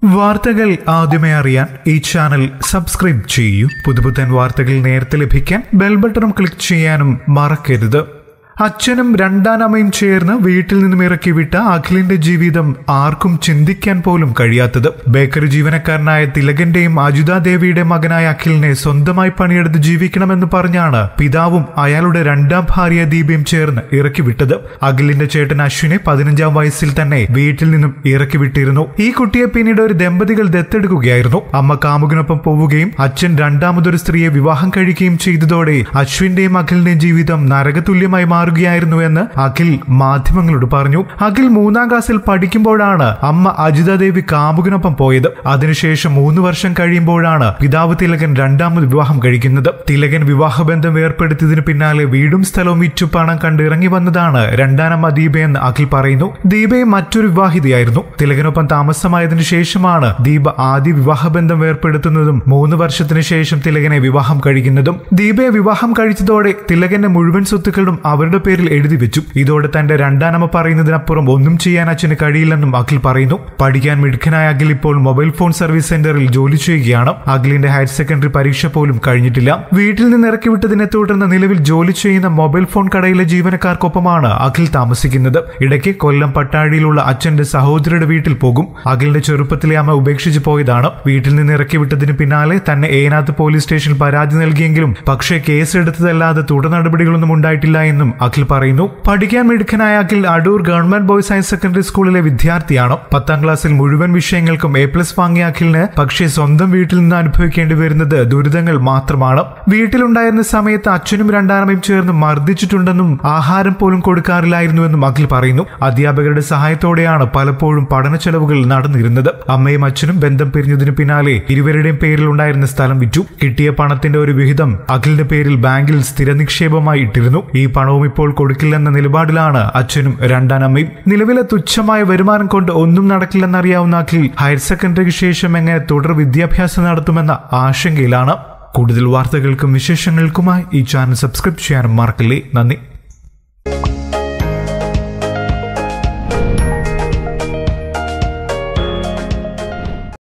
വാർത്തകൾ ആദ്യമേ അറിയാൻ ഈ ചാനൽ സബ്സ്ക്രൈബ് ചെയ്യൂ പുതുപുത്തൻ വാർത്തകൾ നേരത്തെ ലഭിക്കാൻ ബെൽ ബട്ടൺ ക്ലിക്ക് ചെയ്യാനും മറക്കരുത് അച്ഛനും രണ്ടാനമ്മയും ചേർന്ന് വീട്ടിൽ നിന്നും ഇറക്കി വിട്ട അഖിലിന്റെ ജീവിതം ആർക്കും ചിന്തിക്കാൻ പോലും കഴിയാത്തത് ബേക്കറി ജീവനക്കാരനായ തിലകന്റെയും അജിതാദേവിയുടെ മകനായ അഖിലിനെ സ്വന്തമായി പണിയെടുത്ത് ജീവിക്കണമെന്ന് പറഞ്ഞാണ് പിതാവും അയാളുടെ രണ്ടാം ഭാര്യ ദീപയും ചേർന്ന് ഇറക്കി വിട്ടത് അഖിലിന്റെ ചേട്ടൻ അശ്വിനെ പതിനഞ്ചാം വയസ്സിൽ തന്നെ വീട്ടിൽ നിന്നും ഇറക്കി വിട്ടിരുന്നു ഈ കുട്ടിയെ പിന്നീട് ഒരു ദമ്പതികൾ ദത്തെടുക്കുകയായിരുന്നു അമ്മ കാമുകനൊപ്പം പോവുകയും അച്ഛൻ രണ്ടാമതൊരു സ്ത്രീയെ വിവാഹം കഴിക്കുകയും ചെയ്തതോടെ അശ്വിന്റെയും അഖിലിന്റെയും ജീവിതം നരകതുല്യമായി മാറുകയായിരുന്നു എന്ന് അഖിൽ മാധ്യമങ്ങളോട് പറഞ്ഞു അഖിൽ മൂന്നാം ക്ലാസ്സിൽ പഠിക്കുമ്പോഴാണ് അമ്മ അജിതാദേവി കാമുകനൊപ്പം പോയത് അതിനുശേഷം മൂന്ന് വർഷം കഴിയുമ്പോഴാണ് പിതാവ് തിലകൻ രണ്ടാമത് വിവാഹം കഴിക്കുന്നത് തിലകൻ വിവാഹബന്ധം ഏർപ്പെടുത്തിയതിനു പിന്നാലെ വീടും സ്ഥലവും വിറ്റു പണം കണ്ട് ഇറങ്ങി വന്നതാണ് രണ്ടാനമ്മ ദീപയെന്ന് അഖിൽ പറയുന്നു ദീപയും മറ്റൊരു വിവാഹിതയായിരുന്നു തിലകനൊപ്പം താമസമായതിനു ശേഷമാണ് ദീപ ആദ്യ വിവാഹബന്ധം ഏർപ്പെടുത്തുന്നതും മൂന്ന് വർഷത്തിനു ശേഷം തിലകനെ വിവാഹം കഴിക്കുന്നതും ദീപയെ വിവാഹം കഴിച്ചതോടെ തിലകന്റെ മുഴുവൻ സ്വത്തുക്കളും അവരുടെ പേരിൽ എഴുതി വെച്ചു ഇതോടെ തന്റെ രണ്ടാനമ്മ പറയുന്നതിനപ്പുറം ഒന്നും ചെയ്യാൻ അച്ഛന് കഴിയില്ലെന്നും അഖിൽ പറയുന്നു പഠിക്കാൻ മിടുക്കനായ അഖിൽ ഇപ്പോൾ മൊബൈൽ ഫോൺ സർവീസ് സെന്ററിൽ ജോലി ചെയ്യുകയാണ് അഖിലിന്റെ ഹയർ സെക്കൻഡറി പരീക്ഷ പോലും കഴിഞ്ഞിട്ടില്ല വീട്ടിൽ നിന്ന് ഇറക്കി വിട്ടതിനെ തുടർന്ന് നിലവിൽ ജോലി ചെയ്യുന്ന മൊബൈൽ ഫോൺ കടയിലെ ജീവനക്കാർക്കൊപ്പമാണ് അഖിൽ താമസിക്കുന്നത് ഇടയ്ക്ക് കൊല്ലം പട്ടാഴിയിലുള്ള അച്ഛന്റെ സഹോദരിയുടെ വീട്ടിൽ പോകും അഖിലിന്റെ ചെറുപ്പത്തിലെ അമ്മ ഉപേക്ഷിച്ചു പോയതാണ് വീട്ടിൽ നിന്ന് ഇറക്കി വിട്ടതിന് പിന്നാലെ തന്നെ ഏനാത്ത് പോലീസ് സ്റ്റേഷനിൽ പരാതി നൽകിയെങ്കിലും പക്ഷേ കേസെടുത്തതല്ലാതെ തുടർ നടപടികളൊന്നും ഉണ്ടായിട്ടില്ല എന്നും അഖിൽ പറയുന്നു പഠിക്കാൻ മിടുക്കനായ Akhil Adoor government boys higher secondary സ്കൂളിലെ വിദ്യാർത്ഥിയാണ് പത്താം ക്ലാസ്സിൽ മുഴുവൻ വിഷയങ്ങൾക്കും എ പ്ലസ് വാങ്ങിയ അഖിലിന് പക്ഷേ സ്വന്തം വീട്ടിൽ നിന്ന് അനുഭവിക്കേണ്ടി വരുന്നത് ദുരിതങ്ങൾ മാത്രമാണ് വീട്ടിലുണ്ടായിരുന്ന സമയത്ത് അച്ഛനും രണ്ടാനമ്മയും ചേർന്ന് മർദ്ദിച്ചിട്ടുണ്ടെന്നും ആഹാരം പോലും കൊടുക്കാറില്ലായിരുന്നുവെന്നും അഖിൽ പറയുന്നു അധ്യാപകരുടെ സഹായത്തോടെയാണ് പലപ്പോഴും പഠന ചെലവുകൾ നടന്നിരുന്നത് അമ്മയും അച്ഛനും ബന്ധം പിരിഞ്ഞതിന് പിന്നാലെ ഇരുവരുടെയും പേരിൽ ഉണ്ടായിരുന്ന സ്ഥലം വിറ്റു കിട്ടിയ പണത്തിന്റെ ഒരു വിഹിതം അഖിലിന്റെ പേരിൽ ബാങ്കിൽ സ്ഥിര നിക്ഷേപമായി ഇട്ടിരുന്നു ഈ പണവും ഇപ്പോൾ കൊടുക്കില്ലെന്ന നിലപാടിലാണ് അച്ഛനും രണ്ടാനമ്മയും നിലവിലെ തുച്ഛമായ വരുമാനം കൊണ്ട് ഒന്നും നടക്കില്ലെന്നറിയാവുന്ന അഖിൽ ഹയർ സെക്കൻഡറിക്ക് ശേഷം എങ്ങനെ തുടർ വിദ്യാഭ്യാസം നടത്തുമെന്ന ആശങ്കയിലാണ് കൂടുതൽ വാർത്തകൾക്കും വിശേഷങ്ങൾക്കുമായി ഈ ചാനൽ സബ്സ്ക്രൈബ് ചെയ്യാനും മറക്കില്ലേ നന്ദി